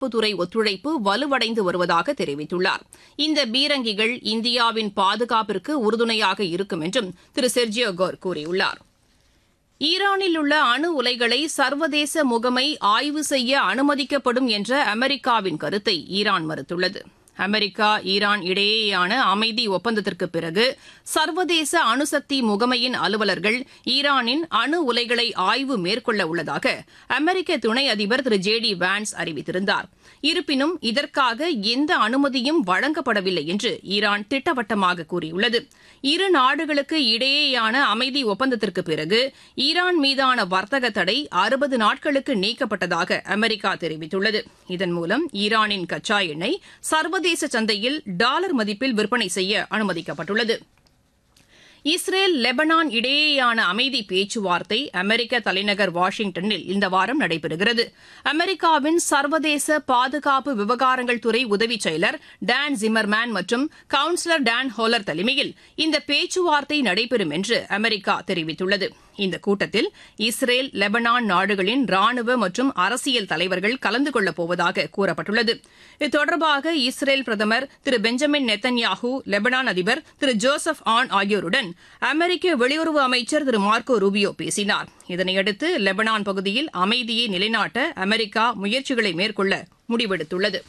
துறை ஒத்துழைப்பு வலுவடைந்து வருவதாக தெரிவித்துள்ளார் இந்த பீரங்கிகள் இந்தியாவின் பாதுகாப்பிற்கு உறுதுணையாக இருக்கும் என்றும் திரு செர்ஜியோ கோர் கூறியுள்ளார் ஈரானில் உள்ள அணு உலைகளை சர்வதேச முகமை ஆய்வு செய்ய அனுமதிக்கப்படும் என்ற அமெரிக்காவின் கருத்தை ஈரான் மறுத்துள்ளது அமெரிக்கா ஈரான் இடையேயான அமைதி ஒப்பந்தத்திற்கு பிறகு சர்வதேச அணுசக்தி முகமையின் அலுவலர்கள் ஈரானின் அணு உலைகளை ஆய்வு மேற்கொள்ள உள்ளதாக அமெரிக்க துணை அதிபர் திரு ஜே டி வான்ஸ் அறிவித்திருந்தார் இருப்பினும் இதற்காக எந்த அனுமதியும் வழங்கப்படவில்லை என்று ஈரான் திட்டவட்டமாக கூறியுள்ளது இரு நாடுகளுக்கு இடையேயான அமைதி ஒப்பந்தத்திற்கு பிறகு ஈரான் மீதான வர்த்தக தடை அறுபது நாட்களுக்கு நீக்கப்பட்டதாக அமெரிக்கா தெரிவித்துள்ளது இதன் மூலம் ஈரானின் கச்சா எண்ணெய் சர்வதேச சந்தையில் டாலர் மதிப்பில் விற்பனை செய்ய அனுமதிக்கப்பட்டுள்ளது இஸ்ரேல் லெபனான் இடையேயான அமைதி பேச்சுவார்த்தை அமெரிக்க தலைநகர் வாஷிங்டனில் இந்த வாரம் நடைபெறுகிறது அமெரிக்காவின் சர்வதேச பாதுகாப்பு விவகாரங்கள் துறை உதவி செயலர் டான் ஜிம்மர்மேன் மற்றும் கவுன்சிலர் டான் ஹோலர் தலைமையில் இந்த பேச்சுவார்த்தை நடைபெறும் என்று அமெரிக்கா தெரிவித்துள்ளது இந்த கூட்டத்தில் இஸ்ரேல் லெபனான் நாடுகளின் ராணுவ மற்றும் அரசியல் தலைவர்கள் கலந்து கொள்ளப் போவதாக கூறப்பட்டுள்ளது இது தொடர்பாக இஸ்ரேல் பிரதமர் திரு பெஞ்சமின் நெத்தன்யாஹூ லெபனான் அதிபர் திரு ஜோசப் ஆன் ஆகியோருடன் அமெரிக்க வெளியுறவு அமைச்சர் திரு மார்க்கோ ரூபியோ பேசினார் இதனையடுத்து லெபனான் பகுதியில் அமைதியை நிலைநாட்ட அமெரிக்கா முயற்சிகளை மேற்கொள்ள முடிவெடுத்துள்ளது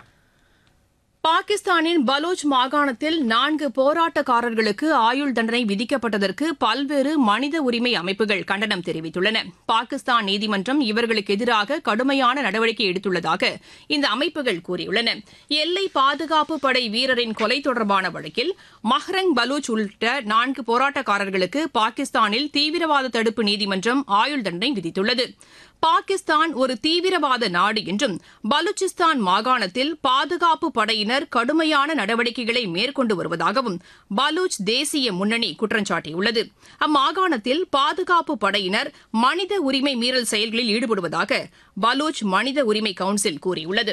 பாகிஸ்தானின் பலூச் மாகாணத்தில் நான்கு போராட்டக்காரர்களுக்கு ஆயுள் தண்டனை விதிக்கப்பட்டதற்கு பல்வேறு மனித உரிமை அமைப்புகள் கண்டனம் தெரிவித்துள்ளன பாகிஸ்தான் நீதிமன்றம் இவர்களுக்கு எதிராக கடுமையான நடவடிக்கை எடுத்துள்ளதாக இந்த அமைப்புகள் கூறியுள்ளன எல்லை பாதுகாப்பு படை வீரரின் கொலை தொடர்பான வழக்கில் மஹ்ரங் பலூச் உள்ளிட்ட நான்கு போராட்டக்காரர்களுக்கு பாகிஸ்தானில் தீவிரவாத தடுப்பு நீதிமன்றம் ஆயுள் தண்டனை விதித்துள்ளது பாகிஸ்தான் ஒரு தீவிரவாத நாடு என்றும் பலுச்சிஸ்தான் மாகாணத்தில் பாதுகாப்பு படையினர் கடுமையான நடவடிக்கைகளை மேற்கொண்டு வருவதாகவும் பலூச் தேசிய முன்னணி குற்றம் சாட்டியுள்ளது அம்மாகாணத்தில் பாதுகாப்பு படையினர் மனித உரிமை மீறல் செயல்களில் ஈடுபடுவதாக பலூச் மனித உரிமை கவுன்சில் கூறியுள்ளது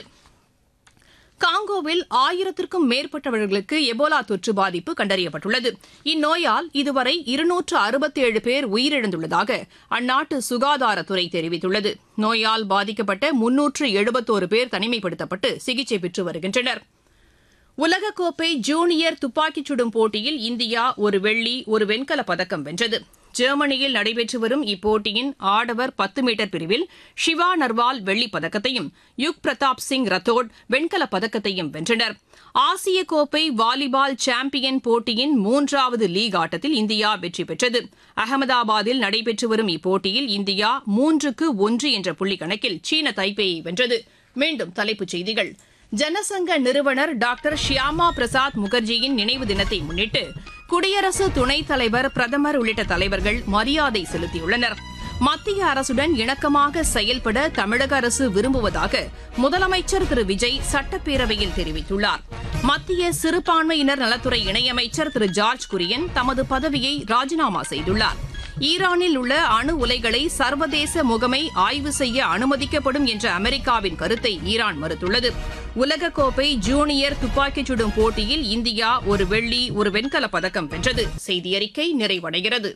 காங்கோவில் ஆயிரத்திற்கும் மேற்பட்டவர்களுக்கு எபோலா தொற்று பாதிப்பு கண்டறியப்பட்டுள்ளது இந்நோயால் இதுவரை இருநூற்று அறுபத்தேழு பேர் உயிரிழந்துள்ளதாக அந்நாட்டு சுகாதாரத்துறை தெரிவித்துள்ளது நோயால் பாதிக்கப்பட்ட முன்னூற்று எழுபத்தோரு பேர் தனிமைப்படுத்தப்பட்டு சிகிச்சை பெற்று வருகின்றனர் உலகக்கோப்பை ஜூனியர் துப்பாக்கிச் சுடும் போட்டியில் இந்தியா ஒரு வெள்ளி ஒரு வெண்கலப் பதக்கம் வென்றது ஜெர்மனியில் நடைபெற்று வரும் இப்போட்டியின் ஆடவர் பத்து மீட்டர் பிரிவில் ஷிவா நர்வால் வெள்ளிப் பதக்கத்தையும் யுக் பிரதாப் சிங் ரத்தோட் வெண்கலப் பதக்கத்தையும் வென்றனர் ஆசிய கோப்பை வாலிபால் சாம்பியன் போட்டியின் மூன்றாவது லீக் ஆட்டத்தில் இந்தியா வெற்றி பெற்றது அகமதாபாத்தில் நடைபெற்று வரும் இப்போட்டியில் இந்தியா மூன்றுக்கு ஒன்று என்ற புள்ளி கணக்கில் சீன தைப்பேயை வென்றது மீண்டும் தலைப்புச் செய்திகள் ஜனசங்க நிறுவனர் டாக்டர் ஷியாமா பிரசாத் முகர்ஜியின் நினைவு தினத்தை முன்னிட்டு குடியரசு துணைத் தலைவர் பிரதமர் உள்ளிட்ட தலைவர்கள் மரியாதை செலுத்தியுள்ளனர் மத்திய அரசுடன் இணக்கமாக செயல்பட தமிழக அரசு விரும்புவதாக முதலமைச்சர் திரு விஜய் சட்டப்பேரவையில் தெரிவித்துள்ளார் மத்திய சிறுபான்மையினர் நலத்துறை இணையமைச்சர் திரு ஜார்ஜ் குரியன் தமது பதவியை ராஜினாமா செய்துள்ளார் ஈரானில் உள்ள அணு உலைகளை சர்வதேச முகமை ஆய்வு செய்ய அனுமதிக்கப்படும் என்ற அமெரிக்காவின் கருத்தை ஈரான் மறுத்துள்ளது உலகக்கோப்பை ஜூனியர் துப்பாக்கிச் சுடும் போட்டியில் இந்தியா ஒரு வெள்ளி ஒரு வெண்கலப் பதக்கம் வென்றது செய்தியறிக்கை நிறைவடைகிறது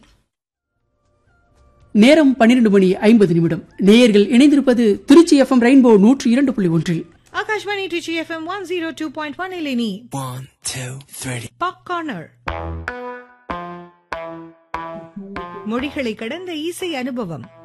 நேரம் பன்னிரண்டு மணி ஐம்பது நிமிடம் நேயர்கள் இணைந்திருப்பது திருச்சி எஃப்எம் ரெயின்போ நூற்றி இரண்டு புள்ளி ஒன்றில் Akashvani Trichy FM one zero two point one ಇಲ್ಲಿ One, two, three. Pop corner மொழிகளை கடந்த இசை அனுபவம்